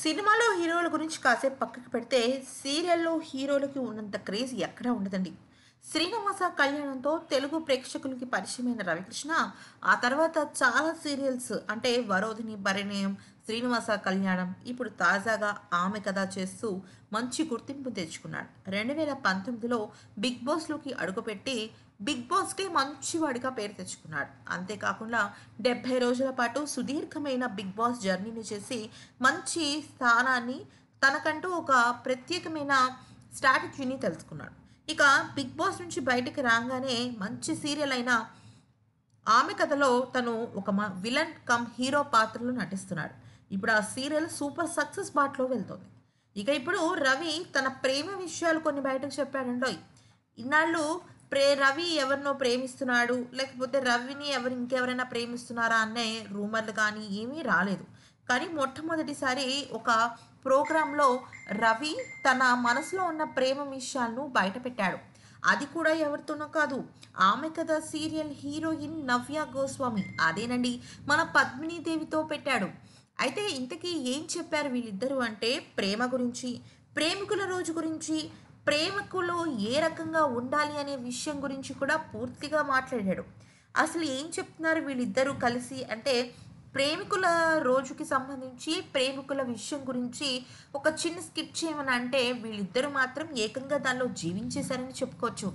సినిమాలో హీరోల గురించి కాసేపు పక్కకి పెడితే సీరియల్లో హీరోలకి ఉన్నంత క్రేజ్ ఎక్కడా ఉండదండి శ్రీనివాస కళ్యాణంతో తెలుగు ప్రేక్షకులకి పరిచయమైన రవికృష్ణ ఆ తర్వాత చాలా సీరియల్స్ అంటే వరోధిని పరిణయం శ్రీనివాస కళ్యాణం ఇప్పుడు తాజాగా ఆమె కథ చేస్తూ మంచి గుర్తింపు తెచ్చుకున్నాడు రెండు వేల పంతొమ్మిదిలో బిగ్ బాస్లోకి అడుగుపెట్టి బిగ్ బాస్కే మంచివాడిగా పేరు తెచ్చుకున్నాడు అంతేకాకుండా డెబ్బై రోజుల పాటు సుదీర్ఘమైన బిగ్ బాస్ జర్నీని చేసి మంచి స్థానాన్ని తనకంటూ ఒక ప్రత్యేకమైన స్ట్రాటజీని తెలుసుకున్నాడు ఇక బిగ్ బాస్ నుంచి బయటికి రాగానే మంచి సీరియల్ అయిన ఆమె కథలో తను ఒక మ- విలన్ కమ్ హీరో పాత్రలో నటిస్తున్నాడు ఇప్పుడు ఆ సీరియల్ సూపర్ సక్సెస్ బాట్లో వెళ్తుంది ఇక ఇప్పుడు రవి తన ప్రేమ విషయాలు కొన్ని బయటకు చెప్పాడండో ఇన్నాళ్ళు ప్రే రవి ఎవరినో ప్రేమిస్తున్నాడు లేకపోతే రవిని ఎవరు ఇంకెవరైనా ప్రేమిస్తున్నారా అనే రూమర్లు కానీ ఏమీ రాలేదు కానీ మొట్టమొదటిసారి ఒక ప్రోగ్రాంలో రవి తన మనసులో ఉన్న ప్రేమ విషయాలను బయటపెట్టాడు అది కూడా ఎవరితోనో కాదు ఆమె కథ సీరియల్ హీరోయిన్ నవ్య గోస్వామి అదేనండి మన పద్మిని దేవితో పెట్టాడు అయితే ఇంతకీ ఏం చెప్పారు వీళ్ళిద్దరూ అంటే ప్రేమ గురించి ప్రేమికుల రోజు గురించి ప్రేమికులు ఏ రకంగా ఉండాలి అనే విషయం గురించి కూడా పూర్తిగా మాట్లాడాడు అసలు ఏం చెప్తున్నారు వీళ్ళిద్దరూ కలిసి అంటే ప్రేమికుల రోజుకి సంబంధించి ప్రేమికుల విషయం గురించి ఒక చిన్న స్కిట్ చేయమని అంటే వీళ్ళిద్దరూ మాత్రం ఏకంగా దానిలో జీవించేశారని చెప్పుకోవచ్చు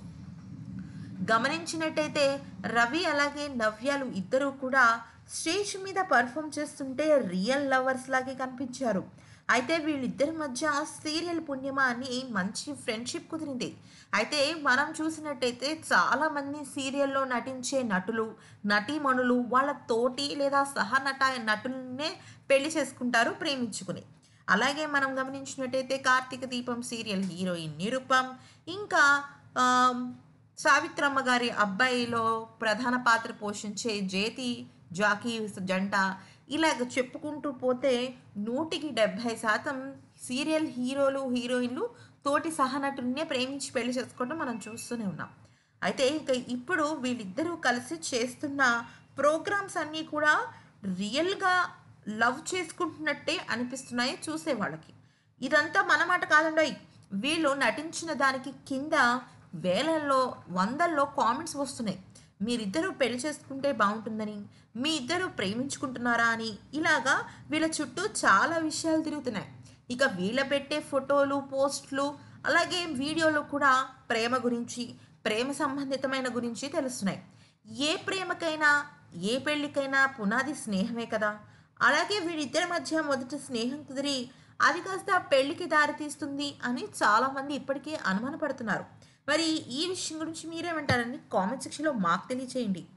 గమనించినట్టయితే రవి అలాగే నవ్యాలు ఇద్దరూ కూడా స్టేజ్ మీద పర్ఫామ్ చేస్తుంటే రియల్ లవర్స్ లాగే కనిపించారు అయితే వీళ్ళిద్దరి మధ్య సీరియల్ పుణ్యమా అని మంచి ఫ్రెండ్షిప్ కుదిరింది అయితే మనం చూసినట్టయితే చాలామంది సీరియల్లో నటించే నటులు నటీమణులు వాళ్ళ తోటి లేదా సహనట నటులనే పెళ్లి చేసుకుంటారు ప్రేమించుకుని అలాగే మనం గమనించినట్టయితే కార్తీక దీపం సీరియల్ హీరోయిన్ నిరుపం ఇంకా ఆమ్, సావిత్రమ్మ గారి అబ్బాయిలో ప్రధాన పాత్ర పోషించే జేతి జాకీ జంట ఇలాగ చెప్పుకుంటూ పోతే నూటికి డెబ్భై శాతం సీరియల్ హీరోలు హీరోయిన్లు తోటి సహనటుల్నే ప్రేమించి పెళ్లి చేసుకోవడం మనం చూస్తూనే ఉన్నాం అయితే ఇక ఇప్పుడు వీళ్ళిద్దరూ కలిసి చేస్తున్న ప్రోగ్రామ్స్ అన్నీ కూడా రియల్గా లవ్ చేసుకుంటున్నట్టే అనిపిస్తున్నాయి చూసే వాళ్ళకి ఇదంతా మన మాట కాదండి వీళ్ళు నటించిన దానికి కింద వేలల్లో వందల్లో కామెంట్స్ వస్తున్నాయి మీరిద్దరూ పెళ్లి చేసుకుంటే బాగుంటుందని మీ ఇద్దరు ప్రేమించుకుంటున్నారా అని ఇలాగా వీళ్ళ చుట్టూ చాలా విషయాలు తిరుగుతున్నాయి ఇక వీళ్ళ పెట్టే ఫోటోలు పోస్టులు అలాగే వీడియోలు కూడా ప్రేమ గురించి ప్రేమ సంబంధితమైన గురించి తెలుస్తున్నాయి ఏ ప్రేమకైనా ఏ పెళ్ళికైనా పునాది స్నేహమే కదా అలాగే వీళ్ళిద్దరి మధ్య మొదట స్నేహం కుదిరి అది కాస్త పెళ్లికి దారితీస్తుంది అని చాలామంది ఇప్పటికే అనుమానపడుతున్నారు మరి ఈ విషయం గురించి మీరేమంటారని కామెంట్ సెక్షన్లో మాకు తెలియచేయండి